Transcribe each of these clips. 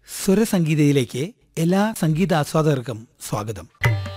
സ്വരസംഗീതയിലേക്ക് എല്ലാ സംഗീത ആസ്വാദകർക്കും സ്വാഗതം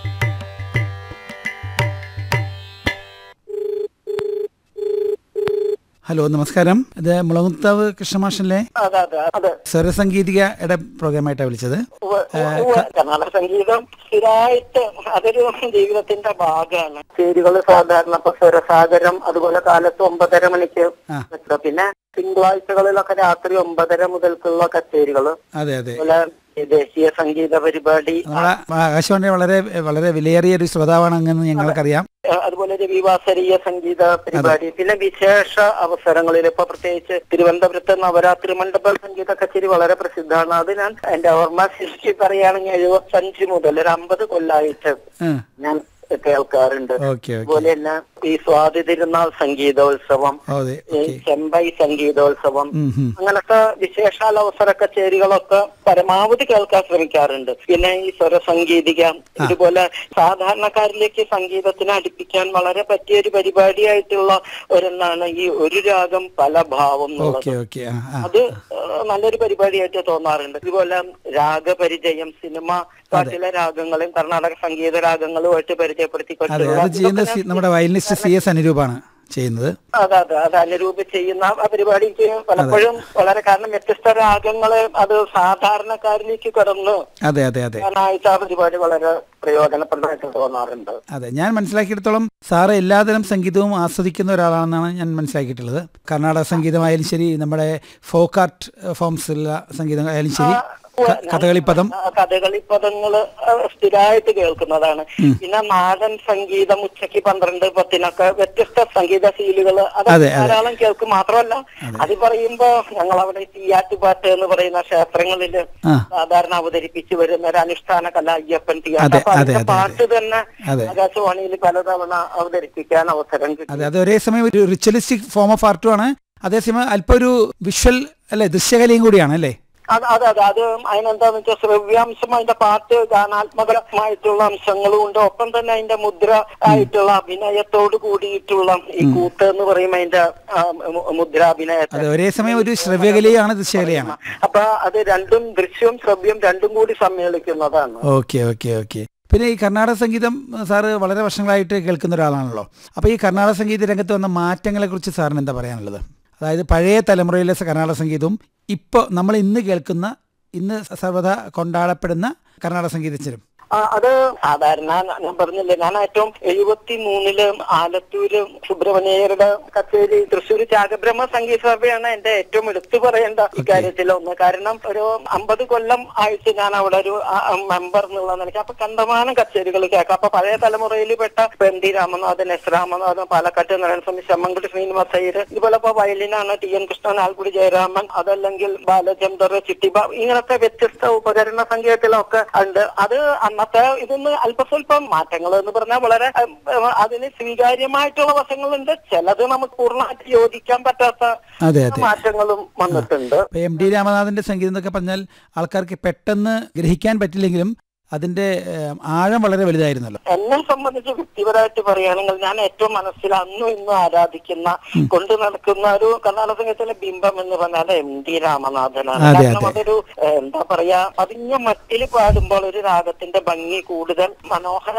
ഹലോ നമസ്കാരം ഇത് മുളകുത്താവ് കൃഷ്ണമാഷല്ലേ അതെ അതെ അതെ സ്വരസംഗീതികയുടെ പ്രോഗ്രാമായിട്ടാണ് വിളിച്ചത് ഉവ്വ് ഉവ്വ് കർണാടക സംഗീതം സ്ഥിരമായിട്ട് അതൊരു ജീവിതത്തിന്റെ ഭാഗമാണ് ചേരികൾ സാധാരണ ഇപ്പൊ സ്വരസാഗരം അതുപോലെ കാലത്ത് ഒമ്പതര മണിക്ക് ആ. വെക്കുക. പിന്നെ തിങ്കളാഴ്ചകളിലൊക്കെ രാത്രി ഒമ്പതര മുതൽക്കുള്ള കച്ചേരികള് അതെ അതെ അതുപോലെ ഈ ദേശീയ സംഗീത പരിപാടി നമ്മളെ ആകാശവാണി വളരെ വളരെ വിലയേറിയ ഒരു ശ്രോതാവാണ് അങ്ങനെ ഞങ്ങൾക്കറിയാം അഹ് അതുപോലെ രവിവാസരീയ സംഗീത പരിപാടി പിന്നെ വിശേഷ അവസരങ്ങളിൽ ഇപ്പൊ പ്രത്യേകിച്ച് തിരുവനന്തപുരത്ത് നവരാത്രി മണ്ഡപ സംഗീത കച്ചേരി വളരെ പ്രസിദ്ധമാണ് അത് ഞാൻ എന്റെ ഓർമ്മ ശരിക്കും പറയുകയാണെങ്കിൽ എഴുപത്തി അഞ്ച് മുതൽ ഒരു അമ്പത് കൊല്ലായിട്ട് ഞാൻ കേൾക്കാറുണ്ട് ഓക്കെ ഓക്കെ അതുപോലെ തന്നെ ഈ സ്വാതി തിരുനാൾ സംഗീതോത്സവം അതെ ഈ ഓക്കെ ചെമ്പൈ സംഗീതോത്സവം ഉം, ഉം. അങ്ങനത്തെ വിശേഷാൽ അവസര കച്ചേരികളൊക്കെ പരമാവധി കേൾക്കാൻ ശ്രമിക്കാറുണ്ട് പിന്നെ ഈ സ്വരസംഗീതിക ഇതുപോലെ സാധാരണക്കാരിലേക്ക് സംഗീതത്തിനെ അടുപ്പിക്കാൻ വളരെ പറ്റിയ ഒരു പരിപാടിയായിട്ടുള്ള ഒരെണ്ണാണ് ഈ ഒരു രാഗം പല ഭാവം എന്നുള്ളത് ഓക്കെ ഓക്കെ ആ ആ അത് ഏഹ്, നല്ലൊരു പരിപാടിയായിട്ട് തോന്നാറുണ്ട് ഇതുപോലെ രാഗപരിചയം സിനിമ പാട്ടിലെ രാഗങ്ങളെയും കർണാടക സംഗീത രാഗങ്ങളുമായിട്ട് അതെ പരിചയപ്പെടുത്തിക്കൊണ്ടുള്ള അത് ചെയ്യുന്നത് ഇതൊക്കെ സി- നമ്മുടെ വയലിനിസ്റ്റ് സി എസ് അനുരൂപാണ് ചെയ്യുന്നത് അതെ അതെ അത് അനുരൂപ ചെയ്യുന്ന ആ പരിപാടിക്ക് പലപ്പോഴും വളരെ കാരണം വ്യത്യസ്ത രാഗങ്ങള് അത് സാധാരണക്കാരിലേക്ക് കടന്ന് അതെ അതെ അതെ ആയിട്ട് ആ പരിപാടി വളരെ പ്രയോജനപ്രദമായിട്ട് തോന്നാറുണ്ട് അതെ ഞാൻ മനസ്സിലാക്കിയിടത്തോളം സാറ് എല്ലാതരം സംഗീതവും ആസ്വദിക്കുന്ന ഒരാളാണെന്നാണ് ഞാൻ മനസ്സിലാക്കിയിട്ടുള്ളത് കർണാടക സംഗീതമായാലും ശരി നമ്മുടെ ഫോക്ക് ആർട്ട് ഫോംസിലുള്ള സംഗീതം ആയാലും ശരി ക- കഥകളിപ്പദം ആ, കഥകളി പദങ്ങള് ആ, സ്ഥിരമായിട്ട് കേൾക്കുന്നതാണ് പിന്നെ നാടൻ സംഗീതം ഉച്ചയ്ക്ക് പന്ത്രണ്ട് പത്തിനൊക്കെ വ്യത്യസ്ത സംഗീത ശീലുകള് അത് അതെ, അതെ. ധാരാളം കേൾക്കും മാത്രമല്ല അത് പറയുമ്പോ ഞങ്ങൾ അവിടെ തീയാറ്റുപാട്ട് എന്ന് പറയുന്ന ക്ഷേത്രങ്ങളില് ആ സാധാരണ അവതരിപ്പിച്ചു വരുന്ന ഒരു അനുഷ്ഠാന കല അയ്യപ്പൻ അതെ, തിയേറ്റർ അപ്പൊ അതെ, അതിന്റെ അതെ, പാട്ട് തന്നെ അതെ. ആകാശവാണിയിൽ പലതവണ അവതരിപ്പിക്കാൻ അവസരം കിട്ടി അതെ അത് ഒരേ സമയം ഒരു റിച്വലിസ്റ്റിക് ഫോം ഓഫ് ആർട്ടുമാണ് അതേസമയം അല്പം ഒരു വിഷ്വൽ അല്ലെ ദൃശ്യകലയും കൂടിയാണ് അല്ലേ അത് അതെ അതെ അത് അതിനെന്താന്ന് വെച്ചാൽ ശ്രവ്യാംശം അതിന്റെ പാട്ട് ഗാനാത്മകമായിട്ടുള്ള അംശങ്ങളും ഉണ്ട് ഒപ്പം തന്നെ അതിന്റെ മുദ്ര ആയിട്ടുള്ള അഭിനയത്തോട് കൂടിയിട്ടുള്ള ഈ കൂത്ത് എന്ന് പറയും അതിന്റെ ആ, മു- മുദ്രാഭിനയത്തെ അതെ ഒരേ സമയം ഒരു ശ്രവ്യകലയാണ് ദൃശ്യകലയാണ് അപ്പൊ അത് രണ്ടും ദൃശ്യവും ശ്രവ്യം രണ്ടും കൂടി സമ്മേളിക്കുന്നതാണ് ഓക്കെ ഓക്കെ ഓക്കെ പിന്നെ ഈ കർണാടക സംഗീതം സാറ് വളരെ വർഷങ്ങളായിട്ട് കേൾക്കുന്ന ഒരാളാണല്ലോ അപ്പോൾ ഈ കർണാടക സംഗീത രംഗത്ത് വന്ന മാറ്റങ്ങളെ കുറിച്ച് സാറിന് എന്താ പറയാനുള്ളത് അതായത് പഴയ തലമുറയിലെ കർണാടക സംഗീതവും ഇപ്പോൾ നമ്മൾ ഇന്ന് കേൾക്കുന്ന ഇന്ന് സർവ്വത കൊണ്ടാടപ്പെടുന്ന കർണാടക സംഗീതജ്ഞരും ആ, അത് സാധാരണ ഞാൻ പറഞ്ഞില്ലേ ഞാൻ ഏറ്റവും എഴുപത്തി മൂന്നില് ആലത്തൂര് സുബ്രഹ്മണ്യരുടെ കച്ചേരി തൃശ്ശൂർ ത്യാഗബ്രഹ്മ സംഗീത സഭയാണ് എന്റെ ഏറ്റവും എടുത്തു പറയേണ്ട ഇക്കാര്യത്തിൽ ഒന്ന് കാരണം ഒരു അമ്പത് കൊല്ലം ആയിട്ട് ഞാൻ അവിടെ ഒരു മെമ്പർ എന്നുള്ള നിലയ്ക്ക് അപ്പൊ കണ്ടമാനം കച്ചേരികൾ കേൾക്കാം അപ്പൊ പഴയ തലമുറയിൽ പെട്ട ഇപ്പൊ M D Ramanathan S Ramanathan Palakkad Narayanaswamy Semmangudi Srinivasa Iyer ഇതുപോലെ ഇപ്പൊ വയലിനാണ് ടി എൻ കൃഷ്ണൻ ആൽക്കുടി ജയരാമൻ അതല്ലെങ്കിൽ ബാലചന്ദർ ചിട്ടിബ ഇങ്ങനത്തെ വ്യത്യസ്ത ഉപകരണ സംഗീതത്തിലൊക്കെ ഉണ്ട് അത് അന്നത്തെ ഇതൊന്ന് അല്പസ്വല്പം മാറ്റങ്ങൾ എന്ന് പറഞ്ഞാൽ വളരെ ഉം, ഉം, അതിന് സ്വീകാര്യമായിട്ടുള്ള വശങ്ങളുണ്ട് ചിലത് നമുക്ക് പൂർണ്ണമായിട്ട് യോജിക്കാൻ പറ്റാത്ത അതെ അതെ മാറ്റങ്ങളും വന്നിട്ടുണ്ട് ഇപ്പോൾ എം ഡി രാമനാഥൻ്റെ സംഗീതം എന്നൊക്കെ പറഞ്ഞാൽ ആൾക്കാർക്ക് പെട്ടെന്ന് ഗ്രഹിക്കാൻ പറ്റില്ലെങ്കിലും അതിൻ്റെ ഏഹ്, ആഴം വളരെ വലുതായിരുന്നല്ലോ എന്നെ സംബന്ധിച്ച് വ്യക്തിപരമായിട്ട് പറയുകയാണെങ്കിൽ ഞാൻ ഏറ്റവും മനസ്സിൽ അന്നും ഇന്നും ആരാധിക്കുന്ന കൊണ്ടു നടക്കുന്ന ഒരു കർണാടക സംഗീതത്തിലെ ബിംബം എന്ന് പറഞ്ഞാൽ എം ഡി രാമനാഥനാണ് അതെ, കാരണം അതെ. അതൊരു ഏഹ്, എന്താ പറയാ പതിഞ്ഞ മട്ടിൽ പാടുമ്പോൾ ഒരു രാഗത്തിന്റെ ഭംഗി കൂടുതൽ മനോഹര